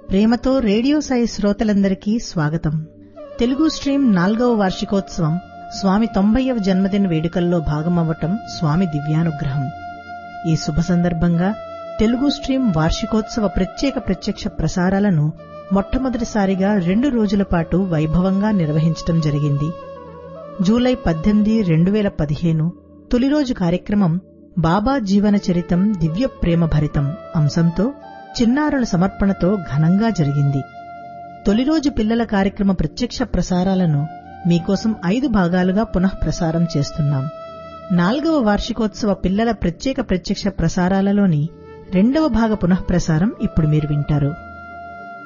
ప్రేమతో రేడియో సాయి శ్రోతలందరికీ స్వాగతం తెలుగు స్ట్రీమ్ నాల్గవ వార్షికోత్సవం స్వామి తొంభైవ జన్మదిన వేడుకల్లో భాగమవ్వటం స్వామి దివ్యానుగ్రహం ఈ శుభ సందర్భంగా తెలుగు స్ట్రీమ్ వార్షికోత్సవ ప్రత్యేక ప్రత్యక్ష ప్రసారాలను మొట్టమొదటిసారిగా రెండు రోజుల పాటు వైభవంగా నిర్వహించటం జరిగింది జూలై పద్దెనిమిది రెండు వేల పదిహేను తొలి రోజు కార్యక్రమం బాబా జీవన చరితం దివ్య ప్రేమ భరితం అంశంతో చిన్నారుల సమర్పణతో ఘనంగా జరిగింది తొలి రోజు పిల్లల కార్యక్రమ ప్రత్యక్ష ప్రసారాలను మీకోసం ఐదు భాగాలుగా పునః ప్రసారం చేస్తున్నాం నాల్గవ వార్షికోత్సవ పిల్లల ప్రత్యేక ప్రత్యక్ష ప్రసారాలలోని రెండవ భాగ పునః ప్రసారం ఇప్పుడు మీరు వింటారు